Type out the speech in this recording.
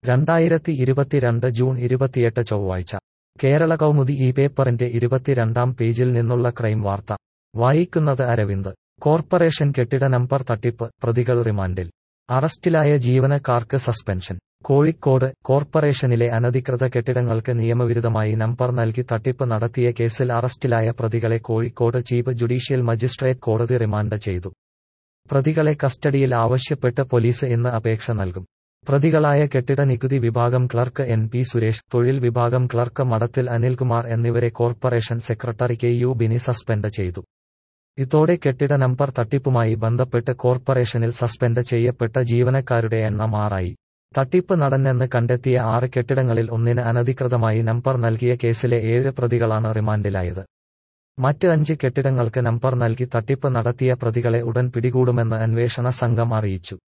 രണ്ടായിരത്തി ഇരുപത്തിരണ്ട് ജൂൺ ഇരുപത്തിയെട്ട് ചൊവ്വാഴ്ച കേരള കൗമുദി ഈ പേപ്പറിന്റെ ഇരുപത്തിരണ്ടാം പേജിൽ നിന്നുള്ള ക്രൈം വാർത്ത വായിക്കുന്നത് അരവിന്ദ് കോർപ്പറേഷൻ കെട്ടിട നമ്പർ തട്ടിപ്പ് പ്രതികൾ റിമാൻഡിൽ അറസ്റ്റിലായ ജീവനക്കാർക്ക് സസ്പെൻഷൻ കോഴിക്കോട് കോർപ്പറേഷനിലെ അനധികൃത കെട്ടിടങ്ങൾക്ക് നിയമവിരുദ്ധമായി നമ്പർ നൽകി തട്ടിപ്പ് നടത്തിയ കേസിൽ അറസ്റ്റിലായ പ്രതികളെ കോഴിക്കോട് ചീഫ് ജുഡീഷ്യൽ മജിസ്ട്രേറ്റ് കോടതി റിമാൻഡ് ചെയ്തു പ്രതികളെ കസ്റ്റഡിയിൽ ആവശ്യപ്പെട്ട് പോലീസ് ഇന്ന് അപേക്ഷ നൽകും പ്രതികളായ കെട്ടിട നികുതി വിഭാഗം ക്ലർക്ക് എൻ പി സുരേഷ് തൊഴിൽ വിഭാഗം ക്ലർക്ക് മഠത്തിൽ അനിൽകുമാർ എന്നിവരെ corporation secretary K U Bini suspend ചെയ്തു ഇതോടെ കെട്ടിട നമ്പർ തട്ടിപ്പുമായി ബന്ധപ്പെട്ട് കോർപ്പറേഷനിൽ സസ്പെൻഡ് ചെയ്യപ്പെട്ട ജീവനക്കാരുടെ എണ്ണം ആറായി തട്ടിപ്പ് നടന്നെന്ന് കണ്ടെത്തിയ ആറ് കെട്ടിടങ്ങളിൽ ഒന്നിന് അനധികൃതമായി നമ്പർ നൽകിയ കേസിലെ ഏഴ് പ്രതികളാണ് റിമാൻഡിലായത് മറ്റ് അഞ്ച് കെട്ടിടങ്ങൾക്ക് നമ്പർ നൽകി തട്ടിപ്പ് നടത്തിയ പ്രതികളെ ഉടൻ പിടികൂടുമെന്ന് അന്വേഷണ സംഘം അറിയിച്ചു